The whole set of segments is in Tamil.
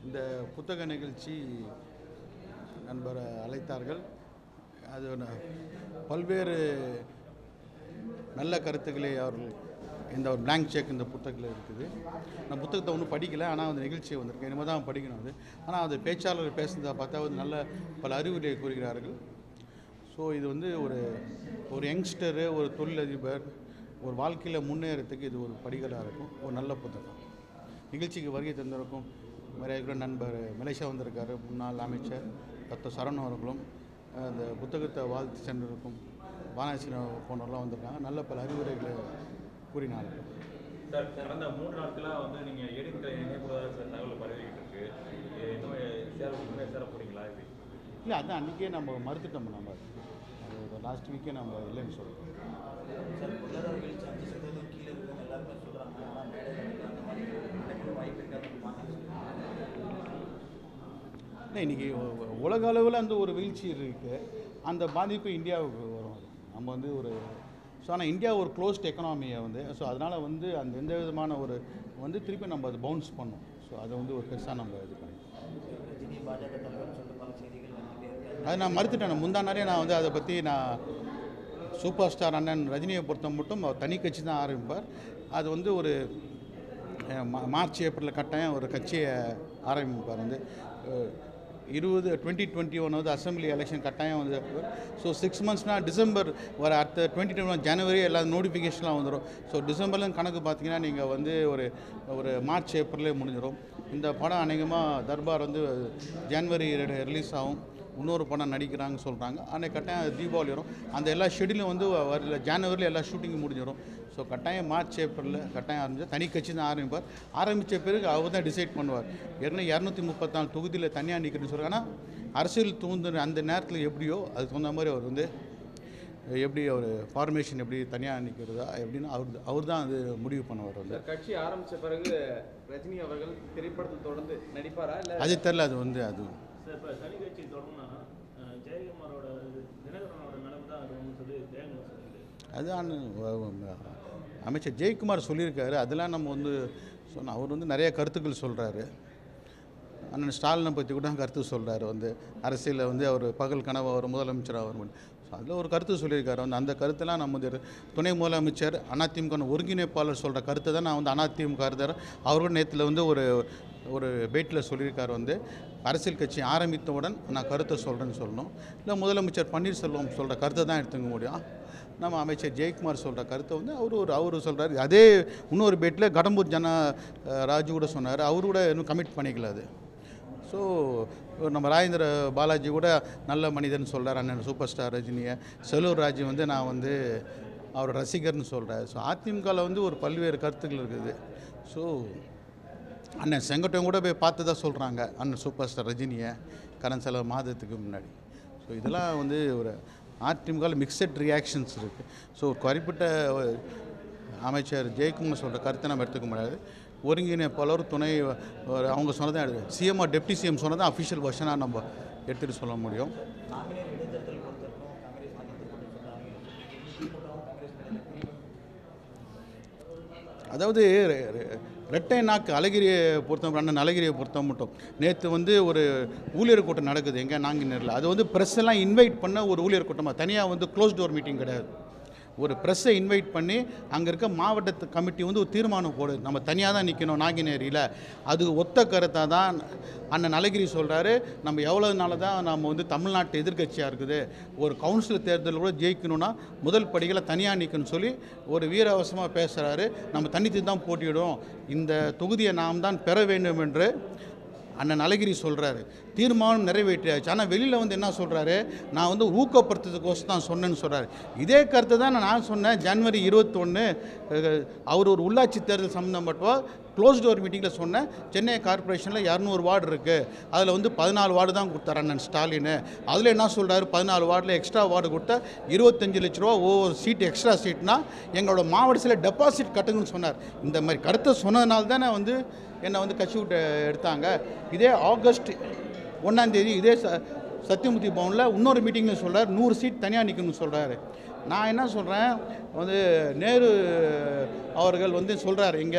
இந்த புத்தக நிகழ்ச்சி நண்பரை அழைத்தார்கள் அது ந- பல்வேறு நல்ல கருத்துக்களை அவர்கள் இந்த ஒரு blank செக் இந்த புத்தகத்தில் இருக்குது நான் புத்தகத்தை ஒன்றும் படிக்கல ஆனால் அந்த நிகழ்ச்சியை வந்திருக்கேன் இனிமேல் தான் படிக்கணும் அது ஆனால் அது பேச்சாளர் பேசுனதை பார்த்தா வந்து நல்ல பல அறிவுரை கூறுகிறார்கள் ஸோ இது வந்து ஒரு ஒரு யங்ஸ்டரு ஒரு தொழிலதிபர் ஒரு வாழ்க்கையில் முன்னேறத்துக்கு இது ஒரு படிகளாக இருக்கும் ஒரு நல்ல புத்தகம் நிகழ்ச்சிக்கு வருகை தந்திருக்கும் மரியாதைக்குரிய நண்பர் மலேசியா வந்திருக்காரு முன்னாள் அமைச்சர் டாக்டர் சரண் அவர்களும் அந்த புத்தகத்தை வாழ்த்து சென்றிருக்கும் வாரணாசி போனவரெலாம் வந்திருக்காங்க நல்ல பல அறிவுரைகளை கூறினார்கள் சார் கடந்த மூன்று நாட்களாக வந்து நீங்கள் எடுக்கிற இணைப்புவதாக சில தகவல் பரவிக்கிட்டு இருக்கு இது இன்னும் சேர உண்மையாக சேர போறீங்களா இது இல்லை அதான் அன்றைக்கே நம்ம மறுத்துட்டோம் நம்ம அது லாஸ்ட் வீக்கே நம்ம இல்லைன்னு சொல்கிறோம் சார் பொருளாதார வீழ்ச்சி அஞ்சு சதவீதம் கீழே இருக்குன்னு எல்லாருமே சொல்கிறாங்க ஆனால் மேடையில் அந்த மாதிரி நடக்கிற வாய்ப்பு இருக்காது மாற்றம் இல்லை இன்றைக்கி உலக அளவில் அந்த ஒரு வீழ்ச்சி இருக்குது அந்த பாதிப்பு இந்தியாவுக்கு வரும் அது. நம்ம வந்து ஒரு ஸோ ஆனால் இந்தியா ஒரு க்ளோஸ்ட் எக்கனாமியை வந்து ஸோ அதனால் வந்து அந்த எந்த விதமான ஒரு வந்து திருப்பி நம்ம அது பவுன்ஸ் பண்ணோம் ஸோ அதை வந்து ஒரு பெருசாக நம்ம இது பண்ணி ரஜினி பாஜக தலைவர்னு சொல்லிட்டு பல செய்திகள் வந்துகிட்டே இருக்கு அது நான் மறுத்துட்டேன் முந்தா நிறைய நான் வந்து அதை பற்றி நான் சூப்பர் ஸ்டார் அண்ணன் ரஜினியை பொறுத்த மட்டும் அவர் தனி கட்சி தான் ஆரம்பிப்பார் அது வந்து ஒரு அஹ், மா- மார்ச் ஏப்ரலில் கட்டாயம் ஒரு கட்சியை ஆரம்பிப்பார் வந்து அஹ், இருபது டுவெண்ட்டி டுவெண்ட்டி ஒன் வந்து அசம்பிளி எலெக்ஷன் கட்டாயம் வந்து ஸோ சிக்ஸ் மந்த்ஸ்னால் டிசம்பர் வர அடுத்த டுவெண்ட்டி டுவெண்ட்டி ஒன் ஜனவரி எல்லா நோட்டிஃபிகேஷன்லாம் வந்துடும் ஸோ டிசம்பர்ல கணக்கு பார்த்தீங்கன்னா நீங்கள் வந்து ஒரு ஒரு மார்ச் ஏப்ரல்லே முடிஞ்சிடும் இந்த படம் அநேகமாக தர்பார் வந்து ஜனவரி ரிலீஸ் ஆகும் இன்னொரு படம் நடிக்கிறாங்கன்னு சொல்கிறாங்க அன்றைக்கு கட்டாயம் அது தீபாவளி வரும் அந்த எல்லா ஷெடியூலும் வந்து வரல ஜனவரியில் எல்லா ஷூட்டிங்கும் முடிஞ்சிடும் ஸோ கட்டாயம் மார்ச் ஏப்ரலில் கட்டாயம் ஆரம்பிச்சு தனி கட்சி தான் ஆரம்பிப்பார் ஆரம்பித்த பிறகு அவர் தான் டிசைட் பண்ணுவார் ஏற்கனவே இரநூத்தி முப்பத்தாலு தொகுதியில் தனியாக நிற்கிறேன்னு சொல்கிறாங்க ஆனால் அரசியல் தூண்டு அந்த நேரத்தில் எப்படியோ அதுக்கு தகுந்த மாதிரி அவர் வந்து எப்படி அவர் ஃபார்மேஷன் எப்படி தனியாக நிற்கிறதா எப்படின்னு அவர் அவர் தான் அது முடிவு பண்ணுவார் வந்து கட்சி ஆரம்பிச்ச பிறகு ரஜினி அவர்கள் திரைப்படத்தில் தொடர்ந்து நடிப்பாரா இல்ல அது தெரில அது வந்து அது சார் இப்போ தனி கட்சி தொடங்கினா அஹ், ஜெயக்குமாரோட இது தினகரனோட நிலைமை தான் இருக்கும்னு சொல்லி ஜெயக்குமார் சொல்லிட்டு அதான் வ- அமைச்சர் ஜெயக்குமார் சொல்லியிருக்காரு அதெல்லாம் நம்ம வந்து சொன்ன அவர் வந்து நிறைய கருத்துக்கள் சொல்கிறாரு அண்ணன் ஸ்டாலினை பற்றி கூட கருத்து சொல்கிறாரு வந்து அரசியலில் வந்து அவர் பகல் கனவு அவர் முதலமைச்சர் அவர் ஸோ அதில் ஒரு கருத்து சொல்லியிருக்காரு வந்து அந்த கருத்தெல்லாம் நம்ம வந்து துணை முதலமைச்சர் அதிமுக ஒருங்கிணைப்பாளர் சொல்கிற கருத்தை தான் நான் வந்து அதிமுக கருத்தார் அவரும் நேற்றுல வந்து ஒரு ஒரு பேட்டில் சொல்லியிருக்காரு வந்து அரசியல் கட்சி ஆரம்பித்தவுடன் நான் கருத்தை சொல்கிறேன்னு சொல்லணும் இல்லை முதலமைச்சர் பன்னீர்செல்வம் சொல்கிற கருத்தை தான் எடுத்துக்க முடியும் நம்ம அமைச்சர் ஜெயக்குமார் சொல்கிற கருத்தை வந்து அவர் ஒரு அவர் சொல்கிறாரு அதே இன்னொரு பேட்டில் கடம்பூர் ஜன அஹ், ராஜு கூட சொன்னார் அவரு கூட இன்னும் கமிட் பண்ணிக்கல அது ஸோ நம்ம ராஜேந்திர பாலாஜி கூட நல்ல மனிதன் சொல்கிறார் அண்ணன் சூப்பர் ஸ்டார் ரஜினியை செல்லூர் ராஜு வந்து நான் வந்து அவர் ரசிகர்னு சொல்கிறார் ஸோ அதிமுகவில் வந்து ஒரு பல்வேறு கருத்துக்கள் இருக்குது ஸோ அண்ணன் செங்கோட்டையன் கூட போய் பார்த்து தான் சொல்கிறாங்க அண்ணன் சூப்பர் ஸ்டார் ரஜினியை கடன் சில மாதத்துக்கு முன்னாடி ஸோ இதெல்லாம் வந்து ஒரு அதிமுகவில் மிக்சட் ரியாக்ஷன்ஸ் இருக்குது ஸோ குறிப்பிட்ட ஒரு அமைச்சர் ஜெயக்குமார் சொல்கிற கருத்தை நம்ம எடுத்துக்க முடியாது ஒருங்கிணைப்பாளர் துணை ஒரு அவங்க சொன்னதான் எடுத்து சிஎம் டெப்டி சிஎம் சொன்னதான் அஃபிஷியல் வெர்ஷனாக நம்ம எடுத்துகிட்டு சொல்ல முடியும் நாமினேட் இடைத்தேர்தல் பொறுத்தவரைக்கும் காங்கிரஸ் வாங்கிட்டு சொல்கிறாங்க திமுகவும் காங்கிரஸ் மேலே அதாவது ரெ- ரெ- ரெட்டை நாக்கு அழகிரியை பொறுத்த அண்ணன் அழகிரியை பொறுத்த மட்டும் நேற்று வந்து ஒரு ஊழியர் கூட்டம் நடக்குது எங்கே நாங்கினரில் அது வந்து ப்ரெஸ் எல்லாம் இன்வைட் பண்ண ஒரு ஊழியர் கூட்டமாக தனியாக வந்து க்ளோஸ் டோர் மீட்டிங் கிடையாது ஒரு ப்ரெஸ்ஸை இன்வைட் பண்ணி அங்கே இருக்க மாவட்ட கமிட்டி வந்து ஒரு தீர்மானம் போடுது நம்ம தனியாக தான் நிற்கணும் நாங்கினேரியில் அது ஒத்த கருத்தாக தான் அண்ணன் அழகிரி சொல்கிறாரு நம்ம எவ்வளோ நாள் தான் நம்ம வந்து தமிழ்நாட்டு எதிர்க்கட்சியாக இருக்குது ஒரு கவுன்சில் தேர்தலில் கூட ஜெயிக்கணும்னா முதல் படிகளை தனியாக நிற்கணும்னு சொல்லி ஒரு வீரவசமாக பேசுகிறாரு நம்ம தனித்து தான் போட்டியிடும் இந்த தொகுதியை நாம் தான் பெற வேண்டும் என்று அண்ணன் அழகிரி சொல்கிறாரு தீர்மானம் நிறைவேற்றியாச்சு ஆனால் வெளியில் வந்து என்ன சொல்கிறாரு நான் வந்து ஊக்கப்படுத்துறதுக்கோசம் தான் சொன்னேன்னு சொல்கிறாரு இதே கருத்தை தான் நான் சொன்னேன் ஜனவரி இருபத்தொன்று அவர் ஒரு உள்ளாட்சி தேர்தல் சம்மந்தப்பட்ட க்ளோஸ் டோர் மீட்டிங்கில் சொன்னேன் சென்னை கார்ப்பரேஷனில் இரநூறு வார்டு இருக்குது அதில் வந்து பதினாலு வார்டு தான் கொடுத்தாரு அண்ணன் ஸ்டாலின் அதில் என்ன சொல்கிறாரு பதினாலு வார்டில் எக்ஸ்ட்ரா வார்டு கொடுத்தா இருபத்தஞ்சு லட்ச ரூபா ஒவ்வொரு சீட் எக்ஸ்ட்ரா சீட்னா எங்களோட மாவட்டத்தில் டெபாசிட் கட்டுங்கன்னு சொன்னார் இந்த மாதிரி கருத்தை சொன்னதுனால தானே வந்து என்னை வந்து கட்சி விட்டு எடுத்தாங்க இதே ஆகஸ்ட் ஒன்றாந்தேதி இதே ச சத்தியமூர்த்தி பவனில் இன்னொரு மீட்டிங்கில் சொல்கிறார் நூறு சீட் தனியாக நிற்கணும்னு சொல்கிறாரு நான் என்ன சொல்கிறேன் வந்து நேரு அவர்கள் வந்து சொல்கிறார் இங்கே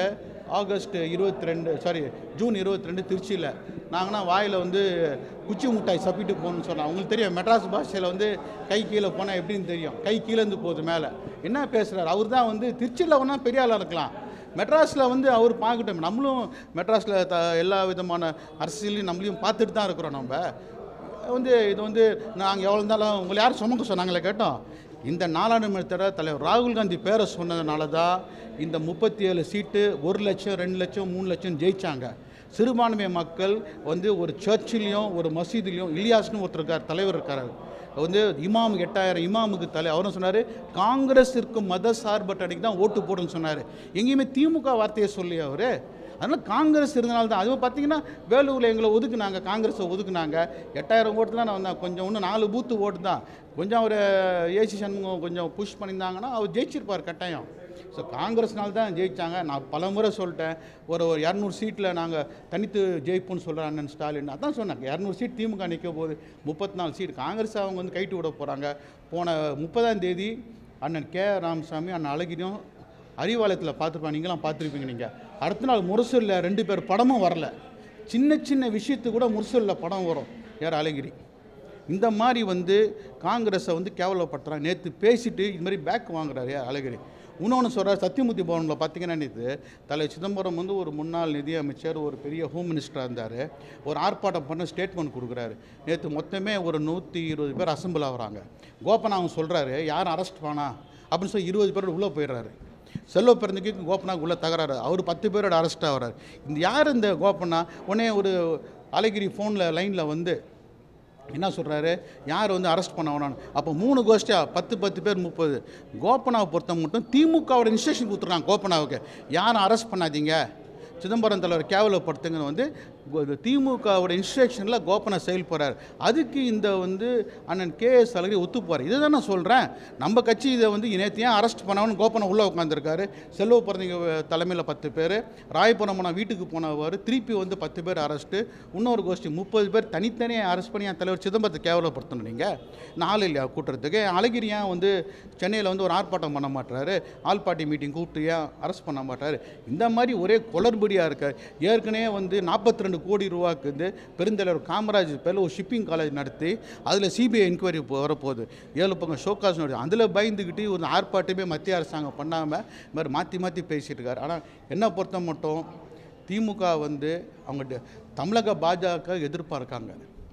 ஆகஸ்ட் இருபத்தி ரெண்டு சாரி ஜூன் இருபத்தி ரெண்டு திருச்சியில் நாங்கன்னா வாயில் வந்து குச்சி முட்டாய் சப்பிட்டு போகணும்னு சொன்னோம் அவங்களுக்கு தெரியும் மெட்ராஸ் பாஷையில் வந்து கை கீழே போனால் எப்படின்னு தெரியும் கை கீழேருந்து போகுது மேலே என்ன பேசுகிறார் அவர் தான் வந்து திருச்சியில் வேணால் பெரிய ஆளாக இருக்கலாம் மெட்ராஸில் வந்து அவர் பார்க்கட்டும் நம்மளும் மெட்ராஸில் த எல்லா விதமான அரசியலையும் நம்மளையும் பார்த்துட்டு தான் இருக்கிறோம் நம்ம வந்து இது வந்து நாங்கள் எவ்வளோ இருந்தாலும் உங்களை யார் சுமக்க சொன்னாங்களே கேட்டோம் இந்த நாடாளுமன்ற தலைவர் ராகுல் காந்தி பேரை சொன்னதுனால தான் இந்த முப்பத்தி ஏழு சீட்டு ஒரு லட்சம் ரெண்டு லட்சம் மூணு லட்சம் ஜெயிச்சாங்க சிறுபான்மை மக்கள் வந்து ஒரு சர்ச்சிலையும் ஒரு மசீதிலையும் இலியாஸ்னு ஒருத்தர் இருக்கார் தலைவர் இருக்கார் வந்து இமாம் எட்டாயிரம் இமாமுக்கு தலை அவரும் சொன்னார் காங்கிரஸ் இருக்கும் மத சார்பற்ற அன்னைக்கு தான் ஓட்டு போடுன்னு சொன்னார் எங்கேயுமே திமுக வார்த்தையை சொல்லி அவர் அதனால் காங்கிரஸ் இருந்தனால தான் அதுவும் பார்த்தீங்கன்னா வேலூரில் எங்களை ஒதுக்குனாங்க காங்கிரஸை ஒதுக்குனாங்க எட்டாயிரம் ஓட்டு தான் நான் வந்தேன் கொஞ்சம் இன்னும் நாலு பூத்து ஓட்டு தான் கொஞ்சம் அவர் ஏசி சண்முகம் கொஞ்சம் புஷ் பண்ணியிருந்தாங்கன்னா அவர் ஜெயிச்சிருப்பார் கட்டாயம் ஸோ காங்கிரஸ்னால தான் ஜெயிச்சாங்க நான் பல முறை சொல்லிட்டேன் ஒரு ஒரு இரநூறு சீட்டில் நாங்கள் தனித்து ஜெயிப்போம்னு சொல்கிற அண்ணன் ஸ்டாலின் அதான் சொன்னாங்க இரநூறு சீட் திமுக நிற்க போகுது முப்பத்தி நாலு சீட் காங்கிரஸ் அவங்க வந்து கைட்டு விட போகிறாங்க போன முப்பதாம் தேதி அண்ணன் கே ராமசாமி அண்ணன் அழகிரியும் அறிவாலயத்தில் பார்த்துருப்பாங்க நீங்களாம் பார்த்துருப்பீங்க நீங்கள் அடுத்த நாள் முரசூரில் ரெண்டு பேர் படமும் வரல சின்ன சின்ன விஷயத்துக்கு கூட முரசூரில் படம் வரும் யார் அழகிரி இந்த மாதிரி வந்து காங்கிரஸை வந்து கேவலப்படுத்துகிறாங்க நேற்று பேசிட்டு இது மாதிரி பேக் வாங்குறாரு யார் அழகிரி இன்னொன்று சொல்கிறார் சத்தியமூர்த்தி பவனில் பார்த்தீங்கன்னா நேற்று தலைவர் சிதம்பரம் வந்து ஒரு முன்னாள் நிதியமைச்சர் ஒரு பெரிய ஹோம் மினிஸ்டராக இருந்தார் ஒரு ஆர்ப்பாட்டம் பண்ண ஸ்டேட்மெண்ட் கொடுக்குறாரு நேற்று மொத்தமே ஒரு நூற்றி இருபது பேர் அசம்பிள் ஆகுறாங்க கோபநாதன் சொல்கிறாரு யாரும் அரெஸ்ட் பண்ணா அப்படின்னு சொல்லி இருபது பேர் உள்ளே போயிடுறாரு செல்வ பிறந்தக்கு கோபனாக்கு உள்ள தகராறு அவர் பத்து பேரோட அரெஸ்ட் ஆகிறார் இந்த யார் இந்த கோபனா உடனே ஒரு அழகிரி ஃபோனில் லைனில் வந்து என்ன சொல்கிறாரு யார் வந்து அரெஸ்ட் பண்ண வேணான்னு அப்போ மூணு கோஷ்டியா பத்து பத்து பேர் முப்பது கோபனாவை பொறுத்த மட்டும் திமுகவோட இன்ஸ்ட்ரக்ஷன் கொடுத்துருக்காங்க கோபனாவுக்கு யாரும் அரெஸ்ட் பண்ணாதீங்க சிதம்பரம் தலைவர் கேவலப்படுத்துங்க வந்து கோ- இது திமுகவோட இன்ஸ்ட்ரக்ஷனில் கோபனை செயல்படுறார் அதுக்கு இந்த வந்து அண்ணன் கே எஸ் அழகிரி ஒத்துப்பார் இதை தான் நான் சொல்கிறேன் நம்ம கட்சி இதை வந்து நேற்று ஏன் அரெஸ்ட் பண்ணவனு கோபனை உள்ளே உட்காந்துருக்காரு செல்வ பிறந்தங்க தலைமையில் பத்து பேர் ராயபுரம் போன வீட்டுக்கு போனவர் திருப்பி வந்து பத்து பேர் அரெஸ்ட்டு இன்னொரு கோஷ்டி முப்பது பேர் தனித்தனியாக அரெஸ்ட் பண்ணி என் தலைவர் சிதம்பரத்தை கேவலப்படுத்தணும் நீங்கள் நாலு இல்லையா கூட்டுறதுக்கு அழகிரி ஏன் வந்து சென்னையில் வந்து ஒரு ஆர்ப்பாட்டம் பண்ண மாட்டாரு ஆல் பார்ட்டி மீட்டிங் கூப்பிட்டு ஏன் அரெஸ்ட் பண்ண மாட்டாரு இந்த மாதிரி ஒரே குளறுபடியாக இருக்கார் ஏற்கனவே வந்து நாற்பத்தி ரெண்டு கோடி ரூபாய்க்கு வந்து பெருந்தலைவர் காமராஜ் பேரில் ஒரு ஷிப்பிங் காலேஜ் நடத்தி அதில் சிபிஐ என்கொயரி வரப்போகுது ஏழு பக்கம் ஷோகாஸ் நோடி அதில் பயந்துக்கிட்டு ஒரு ஆர்ப்பாட்டமே மத்திய அரசாங்கம் பண்ணாமல் இது மாதிரி மாற்றி மாற்றி பேசிட்டு இருக்காரு ஆனால் என்ன பொறுத்த மட்டும் திமுக வந்து அவங்க ட- தமிழக பாஜக எதிர்பார்க்காங்க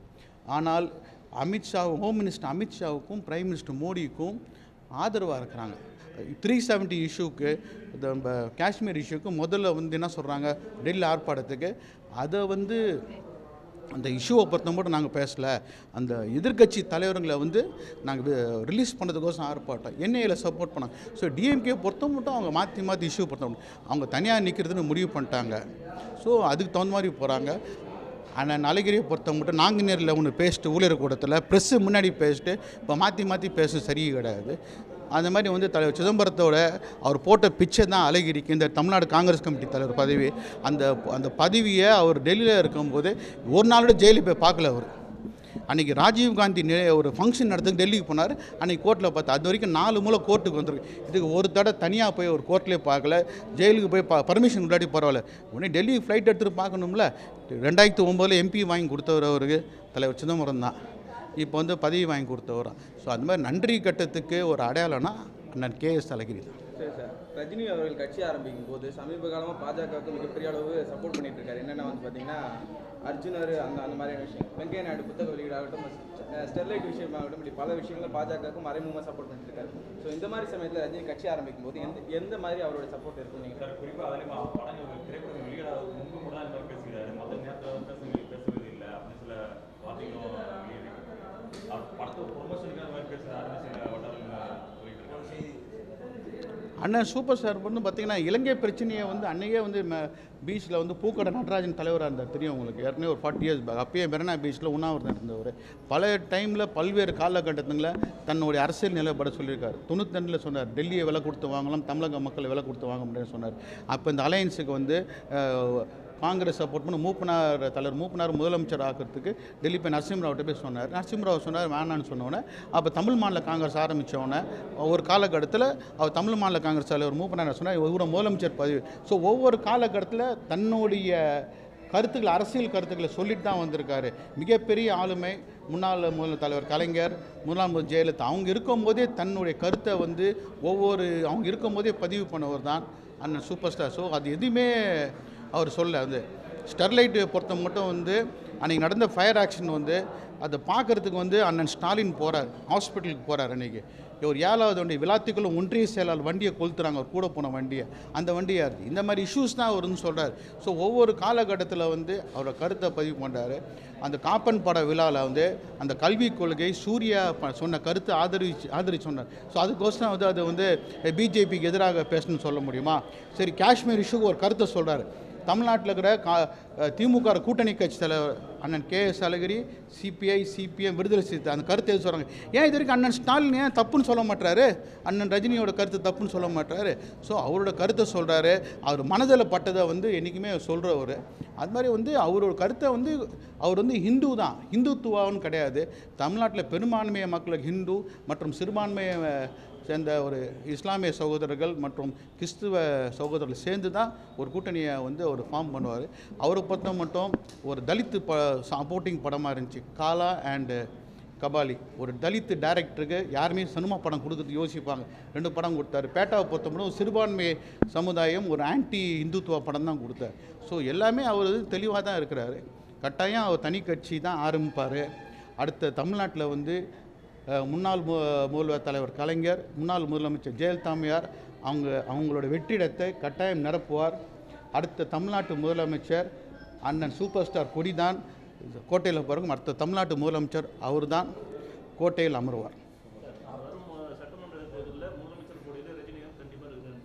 ஆனால் அமித்ஷா ஹோம் மினிஸ்டர் அமித்ஷாவுக்கும் பிரைம் மினிஸ்டர் மோடிக்கும் ஆதரவாக இருக்கிறாங்க த்ரீ செவன்ட்டி இஷ்யூக்கு இந்த நம்ம காஷ்மீர் இஷ்யூக்கு முதல்ல வந்து என்ன சொல்கிறாங்க டெல்லி ஆர்ப்பாட்டத்துக்கு அதை வந்து அந்த இஷ்யூவை பொறுத்த மட்டும் நாங்கள் பேசலை அந்த எதிர்க்கட்சி தலைவர்களை வந்து நாங்கள் ரிலீஸ் பண்ணுறதுக்கோசம் ஆர்ப்பாட்டம் என்ஐயில் சப்போர்ட் பண்ணாங்க ஸோ டிஎம்கே பொறுத்த மட்டும் அவங்க மாற்றி மாற்றி இஷ்யூ பொறுத்த மட்டும் அவங்க தனியாக நிற்கிறதுன்னு முடிவு பண்ணிட்டாங்க ஸோ அதுக்கு தகுந்த மாதிரி போகிறாங்க ஆனால் நலகிரியை பொறுத்த மட்டும் நாங்கள் நேரில் ஒன்று பேசிட்டு ஊழியர் கூடத்தில் ப்ரெஸ்ஸு முன்னாடி பேசிட்டு இப்போ மாற்றி மாற்றி பேச சரி கிடையாது அந்த மாதிரி வந்து தலைவர் சிதம்பரத்தோட அவர் போட்ட பிச்சை தான் அழகிரிக்கு இந்த தமிழ்நாடு காங்கிரஸ் கமிட்டி தலைவர் பதவி அந்த அந்த பதவியை அவர் டெல்லியில் இருக்கும்போது ஒரு நாளோட ஜெயிலுக்கு போய் பார்க்கல அவர் அன்றைக்கி ராஜீவ் காந்தி நி- ஒரு ஃபங்க்ஷன் நடத்துக்கு டெல்லிக்கு போனார் அன்றைக்கி கோர்ட்டில் பார்த்தா அது வரைக்கும் நாலு மூலம் கோர்ட்டுக்கு வந்திருக்கு இதுக்கு ஒரு தடவை தனியாக போய் ஒரு கோர்ட்லேயே பார்க்கல ஜெயிலுக்கு போய் பா பர்மிஷன் முன்னாடி பரவாயில்ல உடனே டெல்லி ஃப்ளைட் எடுத்துகிட்டு பார்க்கணும்ல ரெண்டாயிரத்தி ஒம்போதில் எம்பி வாங்கி கொடுத்தவர் அவருக்கு தலைவர் சிதம்பரம் தான் இப்போ வந்து பதவி வாங்கி கொடுத்தவர் ஸோ அந்த மாதிரி நன்றி கட்டத்துக்கு ஒரு அடையாளம்னா அண்ணன் கே எஸ் அழகிரி தான் சரி சார் ரஜினி அவர்கள் கட்சி ஆரம்பிக்கும் போது சமீப காலமாக பாஜகவுக்கு மிகப்பெரிய அளவு சப்போர்ட் பண்ணிட்டு இருக்காரு என்னென்ன வந்து பார்த்தீங்கன்னா அர்ஜுனர் அந்த அந்த மாதிரியான விஷயம் வெங்கையா நாயுடு புத்தக வெளியீடாகட்டும் அஹ் ஸ்டெர்லைட் விஷயமாகட்டும் இப்படி பல விஷயங்களை பாஜகவுக்கு மறைமுகமாக சப்போர்ட் பண்ணிட்டு இருக்காரு ஸோ இந்த மாதிரி சமயத்தில் ரஜினி கட்சி ஆரம்பிக்கும் போது எந்த எந்த மாதிரி அவரோட சப்போர்ட் இருக்கும் நீங்கள் சார் குறிப்பாக அதுலேயும் படங்கள் திரைப்படம் வெளியிடாத முன்பு கூட இந்த மாதிரி பேசுகிறாரு மற்ற நேரத்தில் பேசுறது பேசுறது இல்லை அப்படின்னு சில வார்த்தைகளும் வெளியிருக்கு அவர் படத்தை ப்ரொமோஷனுக்கு அந்த மாதிரி பேசுகிறாருன்னு சில வட்டாரங்கள் சொல்லிட்டு இருக்காங்க அண்ணன் சூப்பர் ஸ்டார் வந்து பார்த்தீங்கன்னா இலங்கை பிரச்சனையை வந்து அன்னையே வந்து பீச்சில் வந்து பூக்கடை நடராஜன் தலைவராக இருந்தார் தெரியும் உங்களுக்கு ஏற்கனவே ஒரு ஃபார்ட்டி இயர்ஸ் பேக் அப்பயே மெரினா பீச்சில் உண்ணாவிரதம் இருந்தவர் பல டைமில் பல்வேறு காலகட்டத்தில் தன்னுடைய அரசியல் நிலைப்பட சொல்லியிருக்காரு தொண்ணூத்தெண்டில் சொன்னார் டெல்லியை விலை கொடுத்து வாங்கலாம் தமிழக மக்களை விலை கொடுத்து வாங்க முடியும்னு சொன்னார் அப்போ இந்த அலையன்ஸுக்கு வந்து அஹ், காங்கிரஸ் சப்போர்ட் பண்ணி மூப்பனார் தலைவர் மூப்பனார் முதலமைச்சர் ஆக்கிறதுக்கு டெல்லி போய் நரசிம்மராவ்கிட்ட போய் சொன்னார் நரசிம்மராவ் சொன்னார் வேணான்னு சொன்னோன்னே அப்போ தமிழ் மாநில காங்கிரஸ் ஆரம்பித்தோடனே ஒரு காலகட்டத்தில் அவர் தமிழ் மாநில காங்கிரஸ் தலைவர் மூப்பனார் சொன்னார் இவரை முதலமைச்சர் பதவி ஸோ ஒவ்வொரு காலகட்டத்தில் தன்னுடைய கருத்துக்கள் அரசியல் கருத்துக்களை சொல்லிட்டு தான் வந்திருக்காரு மிகப்பெரிய ஆளுமை முன்னாள் முதல் தலைவர் கலைஞர் முன்னாள் முதல் ஜெயலலிதா அவங்க இருக்கும்போதே தன்னுடைய கருத்தை வந்து ஒவ்வொரு அவங்க இருக்கும்போதே பதிவு பண்ணவர் தான் அண்ணன் சூப்பர் ஸ்டார் ஸோ அது எதுவுமே அவர் சொல்ல வந்து ஸ்டெர்லைட் பொறுத்த மட்டும் வந்து அன்றைக்கி நடந்த ஃபயர் ஆக்ஷன் வந்து அதை பார்க்குறதுக்கு வந்து அண்ணன் ஸ்டாலின் போகிறார் ஹாஸ்பிட்டலுக்கு போகிறார் அன்றைக்கி ஒரு ஏழாவது வண்டி விளாத்திக்குள்ள ஒன்றிய செயலாளர் வண்டியை கொளுத்துறாங்க அவர் கூட போன வண்டியை அந்த வண்டியாக இருக்குது இந்த மாதிரி இஷ்யூஸ் தான் அவர் வந்து சொல்கிறார் ஸோ ஒவ்வொரு காலகட்டத்தில் வந்து அவரோட கருத்தை பதிவு பண்ணுறாரு அந்த காப்பன் பட விழாவில் வந்து அந்த கல்விக் கொள்கை சூர்யா ப- சொன்ன கருத்தை ஆதரிச்சு ஆதரிச்சு சொன்னார் ஸோ அதுக்கோசரம் வந்து அது வந்து பிஜேபிக்கு எதிராக பேசணும்னு சொல்ல முடியுமா சரி காஷ்மீர் இஷ்யூக்கு ஒரு கருத்தை சொல்கிறாரு தமிழ்நாட்டில் இருக்கிற கா திமுக கூட்டணி கட்சி தலைவர் அண்ணன் K S Alagiri CPI CPM Viduthalai Siruthai அந்த கருத்தை எது சொல்கிறாங்க ஏன் இது வரைக்கும் அண்ணன் ஸ்டாலின் ஏன் தப்புன்னு சொல்ல மாட்டாரு அண்ணன் ரஜினியோட கருத்து தப்புன்னு சொல்ல மாட்டாரு ஸோ அவரோட கருத்தை சொல்கிறாரு அவர் மனதில் பட்டதை வந்து என்றைக்குமே சொல்கிறவர் அது மாதிரி வந்து அவரோட கருத்தை வந்து அவர் வந்து ஹிந்து தான் ஹிந்துத்துவான்னு கிடையாது தமிழ்நாட்டில் பெரும்பான்மைய மக்களுக்கு ஹிந்து மற்றும் சிறுபான்மைய சேர்ந்த ஒரு இஸ்லாமிய சகோதரர்கள் மற்றும் கிறிஸ்துவ சகோதரர்கள் சேர்ந்து தான் ஒரு கூட்டணியை வந்து அவர் ஃபார்ம் பண்ணுவார் அவரை பொறுத்த மட்டும் ஒரு தலித்து ப சப்போர்ட்டிங் படமாக இருந்துச்சு காலா அண்டு கபாலி ஒரு தலித்து டைரக்டருக்கு யாருமே சினிமா படம் கொடுக்கறது யோசிப்பாங்க ரெண்டு படம் கொடுத்தாரு பேட்டாவை பொறுத்த மட்டும் சிறுபான்மை சமுதாயம் ஒரு ஆன்டி இந்துத்துவ படம் தான் கொடுத்தார் ஸோ எல்லாமே அவர் தெளிவாக தான் இருக்கிறாரு கட்டாயம் அவர் தனி கட்சி தான் ஆரம்பிப்பார் அடுத்த தமிழ்நாட்டில் வந்து அஹ், முன்னாள் மு முதல்வர் தலைவர் கலைஞர் முன்னாள் முதலமைச்சர் ஜெயலலிதாமையார் அவங்க அவங்களோட வெற்றிடத்தை கட்டாயம் நிரப்புவார் அடுத்த தமிழ்நாட்டு முதலமைச்சர் அண்ணன் சூப்பர் ஸ்டார் கொடிதான் கோட்டையில் பிறகும் அடுத்த தமிழ்நாட்டு முதலமைச்சர் அவர்தான் கோட்டையில் அமருவார் வரும் அஹ், சட்டமன்ற தேர்தலில் முதலமைச்சர் போட்டியில் ரஜினிகாந்த் கண்டிப்பாக இருக்காரு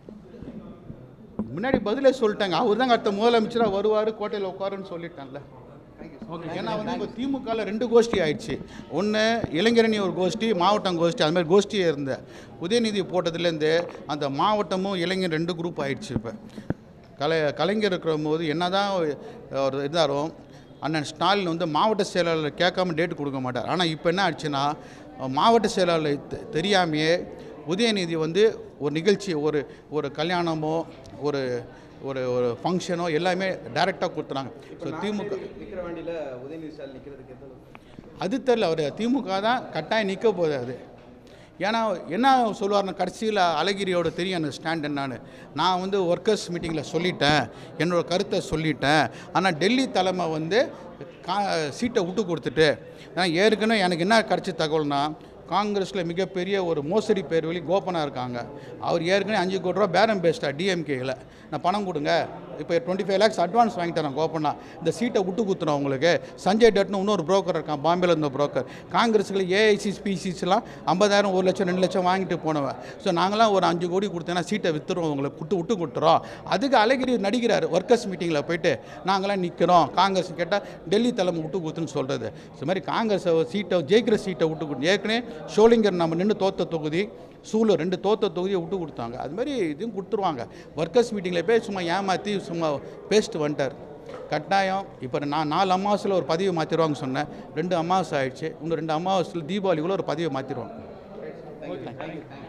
முன்னாடி பதிலே சொல்லிட்டாங்க அவர் தான் அடுத்த முதலமைச்சராக வருவார் கோட்டையில் உட்காருன்னு சொல்லிட்டாங்கல்ல ஏன்னா வந்து இப்போ திமுகவில் ரெண்டு கோஷ்டி ஆயிடுச்சு ஒன்று இளைஞரணி ஒரு கோஷ்டி மாவட்டம் கோஷ்டி அது மாதிரி கோஷ்டியே இருந்த உதயநிதி போட்டதுலேருந்து அந்த மாவட்டமும் இளைஞர் ரெண்டு குரூப் ஆயிடுச்சு இப்போ கலை கலைஞர் இருக்கிற போது என்ன தான் அவர் இருந்தாலும் அண்ணன் ஸ்டாலின் வந்து மாவட்ட செயலாளர் கேட்காம டேட் கொடுக்க மாட்டார் ஆனால் இப்போ என்ன ஆச்சுன்னா மாவட்ட செயலாளர் தெ- தெரியாமையே உதயநிதி வந்து ஒரு நிகழ்ச்சி ஒரு ஒரு கல்யாணமோ ஒரு ஒரு ஒரு ஃபங்க்ஷனோ எல்லாமே டைரெக்டாக கொடுத்துறாங்க ஸோ திமுக நிற்கிற வண்டியில் உதயநிதி ஸ்டாலின் நிற்கிறதுக்கு எந்த அளவுக்கு அது தெரில அவர் திமுக தான் கட்டாயம் நிற்க போகுது அது ஏன்னா என்ன சொல்லுவார்னா கடைசியில் அழகிரியோட தெரியும் அந்த ஸ்டாண்ட் என்னான்னு நான் வந்து ஒர்க்கர்ஸ் மீட்டிங்கில் சொல்லிட்டேன் என்னோட கருத்தை சொல்லிட்டேன் ஆனால் டெல்லி தலைமை வந்து கா சீட்டை விட்டு கொடுத்துட்டு ஏன்னா ஏற்கனவே எனக்கு என்ன கிடச்ச தகவல்னா காங்கிரஸில் மிகப்பெரிய ஒரு மோசடி பேர் வெளி கோபனாக இருக்காங்க அவர் ஏற்கனவே அஞ்சு கோடி ரூபா பேரம் பேசிட்டா டிஎம்கேயில் நான் பணம் கொடுங்க இப்போ டுவெண்ட்டி ஃபைவ் லேக்ஸ் அட்வான்ஸ் வாங்கி தரேன் கோபனா இந்த சீட்டை விட்டு குத்துறோம் உங்களுக்கு சஞ்சய் டட்னு இன்னொரு புரோக்கர் இருக்கான் பாம்பேல இருந்த புரோக்கர் காங்கிரஸுக்கு ஏஐசி ஸ்பீசிஸ்லாம் ஐம்பதாயிரம் ஒரு லட்சம் ரெண்டு லட்சம் வாங்கிட்டு போனவன் ஸோ நாங்களாம் ஒரு அஞ்சு கோடி கொடுத்தேன்னா சீட்டை வித்துருவோம் உங்களுக்கு விட்டு விட்டு கொடுத்துறோம் அதுக்கு அழகிரி நடிக்கிறார் ஒர்க்கர்ஸ் மீட்டிங்கில் போயிட்டு நாங்களாம் நிற்கிறோம் காங்கிரஸ் கேட்டால் டெல்லி தலைமை விட்டு கொடுத்துன்னு சொல்கிறது இது மாதிரி காங்கிரஸ் சீட்டை ஜெயிக்கிற சீட்டை விட்டு கொடுத்து ஏற்கனவே ஷோலிங்கர் நம்ம நின்று தோத்த தொகுதி சூலூர் ரெண்டு தோத்த தொகுதியை விட்டு கொடுத்தாங்க அது மாதிரி இதுவும் கொடுத்துருவாங்க ஒர்க்கர்ஸ் மீட்டிங்கில் போய் சும்மா ஏமாற்றி சும்மா பேசிட்டு வந்துட்டார் கட்டாயம் இப்போ நான் நாலு அமாவாசையில் ஒரு பதிவை மாற்றிடுவாங்கன்னு சொன்னேன் ரெண்டு அமாவாசை ஆயிடுச்சு இன்னும் ரெண்டு அமாவாசையில் தீபாவளிக்குள்ள ஒரு பதிவை மாற்றிடுவாங்க தேங்க்யூ தேங்க்யூ